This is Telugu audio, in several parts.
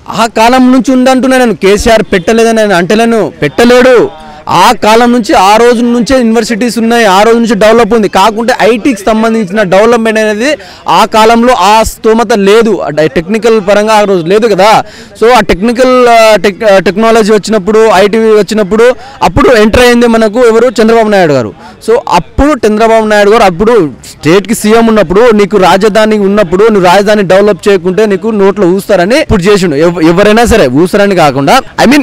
ఆ కాలం నుంచి ఉందంటున్నా నేను కేసీఆర్ పెట్టలేదని నేను అంటలేను పెట్టలేడు ఆ కాలం నుంచి ఆ రోజు నుంచే యూనివర్సిటీస్ ఉన్నాయి ఆ రోజు నుంచి డెవలప్ ఉంది కాకుంటే ఐటీకి సంబంధించిన డెవలప్మెంట్ అనేది ఆ కాలంలో ఆ స్తోమత లేదు టెక్నికల్ పరంగా ఆ రోజు లేదు కదా సో ఆ టెక్నికల్ టెక్ టెక్నాలజీ వచ్చినప్పుడు ఐటీ వచ్చినప్పుడు అప్పుడు ఎంటర్ అయింది మనకు ఎవరు చంద్రబాబు నాయుడు గారు సో అప్పుడు చంద్రబాబు నాయుడు గారు అప్పుడు స్టేట్కి సీఎం ఉన్నప్పుడు నీకు రాజధాని ఉన్నప్పుడు నువ్వు రాజధాని డెవలప్ చేయకుంటే నీకు నోట్లో ఊస్తారని ఇప్పుడు చేసిండు ఎవ- ఎవరైనా సరే ఊస్తారని కాకుండా ఐ మీన్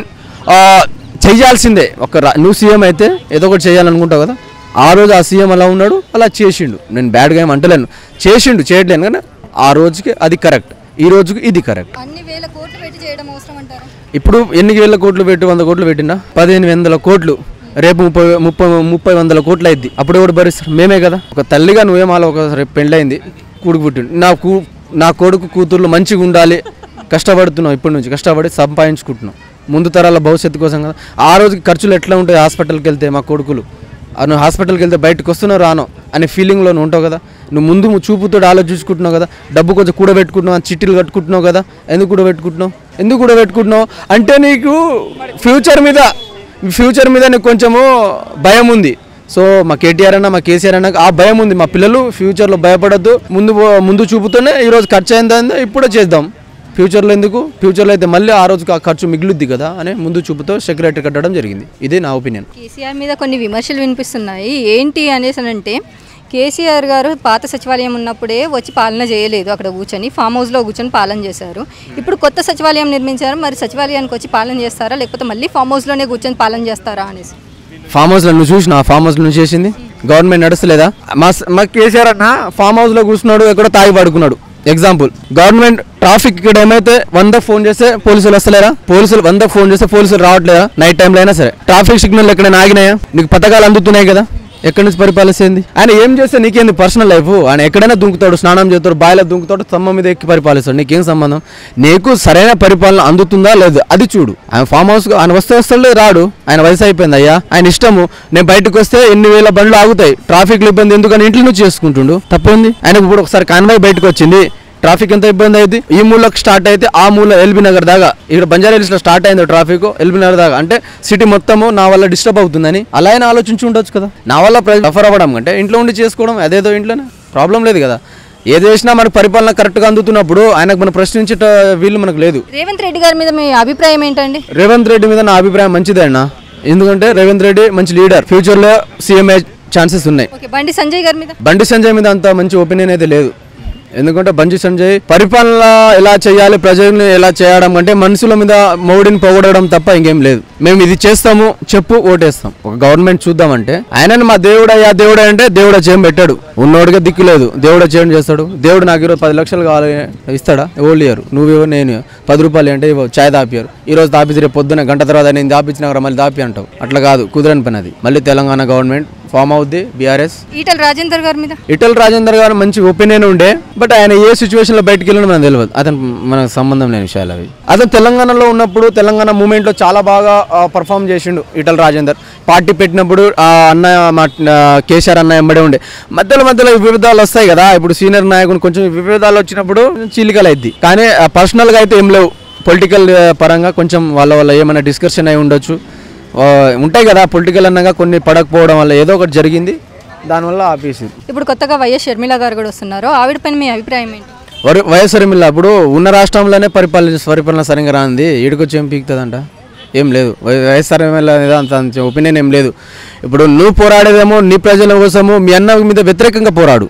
చేయాల్సిందే ఒక రా- నువ్వు సీఎం అయితే ఏదో ఒకటి చేయాలనుకుంటావు కదా ఆ రోజు ఆ సీఎం అలా ఉన్నాడు అలా చేసిండు నేను బ్యాడ్గా ఏం అంటలేను చేసిండు చేయట్లేను కానీ ఆ రోజుకి అది కరెక్ట్ ఈ రోజుకి ఇది కరెక్ట్ అన్ని వేల కోట్లు పెట్టి చేయడం అవసరం అంటారా ఇప్పుడు ఎన్ని వేల కోట్లు పెట్టి వంద కోట్లు పెట్టినా పదిహేను వందల కోట్లు రేపు ముప్పై ముప్పై ముప్పై వందల కోట్లు అయింది అప్పుడు ఎవడు భరిస్తారు మేమే కదా ఒక తల్లిగా నువ్వేం అలా ఒక రేపు పెళ్ళయింది కొడుకు పుట్టిండు నా కూ నా కొడుకు కూతుర్లు మంచిగా ఉండాలి కష్టపడుతున్నావు ఇప్పటి నుంచి కష్టపడి సంపాదించుకుంటున్నావు ముందు తరాల భవిష్యత్తు కోసం కదా ఆ రోజుకి ఖర్చులు ఎట్లా ఉంటాయి హాస్పిటల్కి వెళ్తే మా కొడుకులు ఆ నువ్వు హాస్పిటల్కి వెళ్తే బయటకు వస్తున్నావు రానో అనే ఫీలింగ్లో నువ్వు ఉంటావు కదా నువ్వు ముందు చూపుతో ఆలోచించుకుంటున్నావు కదా డబ్బు కొంచెం కూడబెట్టుకుంటున్నావు చిట్టీలు కట్టుకుంటున్నావు కదా ఎందుకు కూడబెట్టుకుంటున్నావు ఎందుకు కూడబెట్టుకుంటున్నావు అంటే నీకు ఫ్యూచర్ మీద ఫ్యూచర్ మీద నీకు కొంచెము భయం ఉంది సో మా కేటీఆర్ అన్న మా కేసీఆర్ అన్న ఆ భయం ఉంది మా పిల్లలు ఫ్యూచర్లో భయపడద్దు ముందు ముందు చూపుతోనే ఈరోజు ఖర్చు అయిందా ఇప్పుడే చేద్దాం ఫ్యూచర్లో ఎందుకు ఫ్యూచర్లో అయితే మళ్ళీ ఆ రోజుకి ఆ ఖర్చు మిగులుద్ది కదా అని ముందు చూపుతో సెక్రటరీ కట్టడం జరిగింది ఇదే నా ఒపీనియన్ కేసీఆర్ మీద కొన్ని విమర్శలు వినిపిస్తున్నాయి ఏంటి అనేసి అని అంటే కేసీఆర్ గారు పాత సచివాలయం ఉన్నప్పుడే వచ్చి పాలన చేయలేదు అక్కడ కూర్చొని ఫామ్ హౌస్లో కూర్చొని పాలన చేశారు ఇప్పుడు కొత్త సచివాలయం నిర్మించారు మరి సచివాలయానికి వచ్చి పాలన చేస్తారా లేకపోతే మళ్ళీ ఫామ్ హౌస్లోనే కూర్చొని పాలన చేస్తారా అనేసి ఫామ్ హౌస్లో నువ్వు చూసిన ఫామ్ హౌస్లో నువ్వు చేసింది గవర్నమెంట్ నడుస్తలేదా మా స- మా కేసీఆర్ అన్న ఫామ్ హౌస్లో కూర్చున్నాడు ఎక్కడో తాగి పడుకున్నాడు ఎగ్జాంపుల్ గవర్నమెంట్ ట్రాఫిక్ ఇక్కడ ఏమైతే వంద ఫోన్ చేస్తే పోలీసులు వస్తలేరా పోలీసులు వంద ఫోన్ చేస్తే పోలీసులు రావట్లేదా నైట్ టైంలో అయినా సరే ట్రాఫిక్ సిగ్నల్ ఎక్కడైనా ఆగినాయా నీకు పథకాలు అందుతున్నాయి కదా ఎక్కడి నుంచి పరిపాలిస్తుంది ఆయన ఏం చేస్తే నీకేంది పర్సనల్ లైఫ్ ఆయన ఎక్కడైనా దుంకుతాడు స్నానం చేస్తాడు బాయిలో దుంకుతాడు స్తంభం మీద ఎక్కి పరిపాలిస్తాడు నీకేం సంబంధం నీకు సరైన పరిపాలన అందుతుందా లేదు అది చూడు ఆయన ఫామ్ హౌస్ ఆయన వస్తే వస్తాడు రాడు ఆయన వయసు అయిపోయింది అయ్యా ఆయన ఇష్టము నేను బయటకు వస్తే ఎన్ని వేల బండ్లు ఆగుతాయి ట్రాఫిక్ ఇబ్బంది ఎందుకని ఇంట్లో నుంచి చేసుకుంటుండు తప్పుంది ఆయనకు ఇప్పుడు ఒకసారి కాన్వాయ్ బయటకు వచ్చింది ట్రాఫిక్ ఎంత ఇబ్బంది అయింది ఈ మూలకు స్టార్ట్ అయితే ఆ మూల ఎల్బీ నగర్ దాకా ఇక్కడ బంజారా హిల్స్ లో స్టార్ట్ అయింది ట్రాఫిక్ ఎల్బీ నగర్ దాకా అంటే సిటీ మొత్తము నా వల్ల డిస్టర్బ్ అవుతుందని అలా అయినా ఆలోచించి ఉండొచ్చు కదా నా వల్ల సఫర్ అవ్వడం కంటే ఇంట్లో ఉండి చేసుకోవడం అదేదో ఇంట్లోనే ప్రాబ్లం లేదు కదా ఏది చేసినా మనకు పరిపాలన కరెక్ట్గా అందుతున్నప్పుడు ఆయనకు మనం ప్రశ్నించేట వీళ్ళు మనకు లేదు రేవంత్ రెడ్డి గారి మీద మీ అభిప్రాయం ఏంటండి రేవంత్ రెడ్డి మీద నా అభిప్రాయం మంచిదే అన్న ఎందుకంటే రేవంత్ రెడ్డి మంచి లీడర్ ఫ్యూచర్లో సీఎం ఛాన్సెస్ ఉన్నాయి ఓకే బండి సంజయ్ గారి మీద బండి సంజయ్ మీద అంత మంచి ఒపీనియన్ అయితే లేదు ఎందుకంటే బండి సంజయ్ పరిపాలన ఎలా చేయాలి ప్రజల్ని ఎలా చేయడం అంటే మనుషుల మీద మౌడిని పొగడడం తప్ప ఇంకేం లేదు మేము ఇది చేస్తాము చెప్పు ఓటేస్తాం ఒక గవర్నమెంట్ చూద్దామంటే ఆయనని మా దేవుడయ్యా దేవుడే అంటే దేవుడు చేయం పెట్టాడు ఉన్నోడిగా దిక్కు లేదు దేవుడు చేయం చేస్తాడు దేవుడు నాకు ఈరోజు పది లక్షలు కావాలి ఇస్తాడా ఎవరు ఇయ్యరు నువ్వు నేను ఇవ్వ. పది రూపాయలు అంటే ఇవ్వ చాయ్ దాపియారు ఈ రోజు దాపిస్తే రేపు పొద్దున గంట తర్వాత నేను దాపించినా కదా మళ్ళీ దాపి అంటావు అట్లా కాదు కుదరని పని అది మళ్ళీ తెలంగాణ గవర్నమెంట్ ఫామ్ అవుద్ది బీఆర్ఎస్ ఈటల రాజేందర్ గారి మీద ఇటల్ రాజేందర్ గారు మంచి ఒపీనియన్ ఉండే బట్ ఆయన ఏ సిచ్యువేషన్ లో బయటకు వెళ్ళినా మనకు తెలియదు అతను మనకు సంబంధం లేని విషయాలు అవి అతను తెలంగాణలో ఉన్నప్పుడు తెలంగాణ మూమెంట్ లో చాలా బాగా పర్ఫామ్ చేసిండు ఇటల్ రాజేందర్ పార్టీ పెట్టినప్పుడు ఆ అన్న మా ఆ, కేసీఆర్ అన్న ఎంబడే ఉండే మధ్యలో మధ్యలో వివిధాలు వస్తాయి కదా ఇప్పుడు సీనియర్ నాయకుని కొంచెం వివిధాలు వచ్చినప్పుడు చీలికలు అయింది కానీ పర్సనల్ గా అయితే ఏం లేవు పొలిటికల్ పరంగా కొంచెం వాళ్ళ వల్ల ఏమైనా డిస్కషన్ అయి ఉండొచ్చు ఆ, ఉంటాయి కదా పొలిటికల్ అన్నగా కొన్ని పడకపోవడం వల్ల ఏదో ఒకటి జరిగింది దానివల్ల ఆపేసింది ఇప్పుడు కొత్తగా వైఎస్ షర్మిల గారు కూడా వస్తున్నారు ఆవిడ పైన మీ అభిప్రాయం ఏంటి వరి వైఎస్ఆర్ ఎమ్మెల్యే అప్పుడు ఉన్న రాష్ట్రంలోనే పరిపాలన పరిపాలన సరిగ్గా రాంది ఈడికొచ్చి ఏం పీకుతుందంట ఏం లేదు వై- వైఎస్ఆర్ ఎమ్మెల్యే అనేది అంత అంత ఒపీనియన్ ఏం లేదు ఇప్పుడు నువ్వు పోరాడేదేమో నీ ప్రజల కోసము మీ అన్న మీద వ్యతిరేకంగా పోరాడు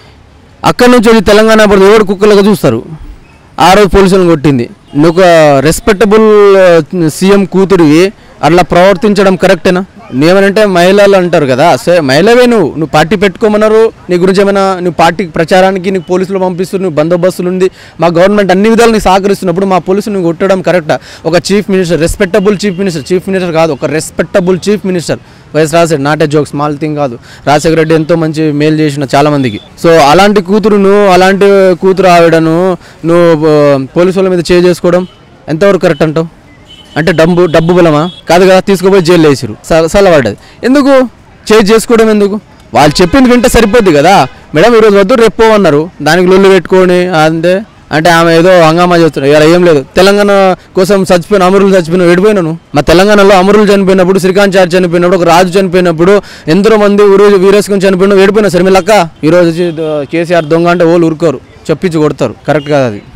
అక్కడి నుంచి వచ్చి తెలంగాణ పడితే ఎవరు కుక్కలుగా చూస్తారు ఆ రోజు పోలీసులను కొట్టింది నువ్వు ఒక రెస్పెక్టబుల్ సీఎం కూతురివి అట్లా ప్రవర్తించడం కరెక్టేనా నేమనంటే మహిళలు అంటారు కదా సరే మహిళవే నువ్వు నువ్వు పార్టీ పెట్టుకోమన్నారు నీ గురించి ఏమైనా నువ్వు పార్టీ ప్రచారానికి నీకు పోలీసులు పంపిస్తూ నువ్వు బందోబస్తులు ఉంది మా గవర్నమెంట్ అన్ని విధాలు నీకు సహకరిస్తున్నప్పుడు మా పోలీసులు నువ్వు కొట్టడం కరెక్టా ఒక chief minister respectable chief minister chief minister కాదు ఒక respectable chief minister YS Rajasekhar not a joke small thing కాదు రాజశేఖర రెడ్డి ఎంతో మంచి మేలు చేసిన చాలా మందికి సో అలాంటి కూతురును అలాంటి కూతురు ఆవిడను నువ్వు ఆ, పోలీసు వాళ్ళ మీద చేయి చేసుకోవడం ఎంతవరకు కరెక్ట్ అంటావు అంటే డబ్బు డబ్బు బలమా కాదు కదా తీసుకుపోయి జైలు వేసిరు సలవాడది ఎందుకు చేయి చేసుకోవడం ఎందుకు వాళ్ళు చెప్పింది వింటే సరిపోద్ది కదా మేడం ఈరోజు వద్దు రేపు పో అన్నారు దానికి లొల్లు పెట్టుకొని అంతే అంటే ఆమె ఏదో హంగామా చేస్తున్నారు ఇలా ఏం లేదు తెలంగాణ కోసం చచ్చిపోయిన అమరులు చచ్చిపోయిన ఎడిపోయినాను మా తెలంగాణలో అమరులు చనిపోయినప్పుడు శ్రీకాంత్ చారి చనిపోయినప్పుడు ఒక రాజు చనిపోయినప్పుడు ఎందరో మంది ఊరు వీరేసుకుని చనిపోయిన ఏడిపోయినా సరే మీ లక్క ఈరోజు వచ్చి ద- కేసీఆర్ దొంగ అంటే వాళ్ళు ఊరుకోరు చెప్పించి కొడతారు కరెక్ట్ కాదు అది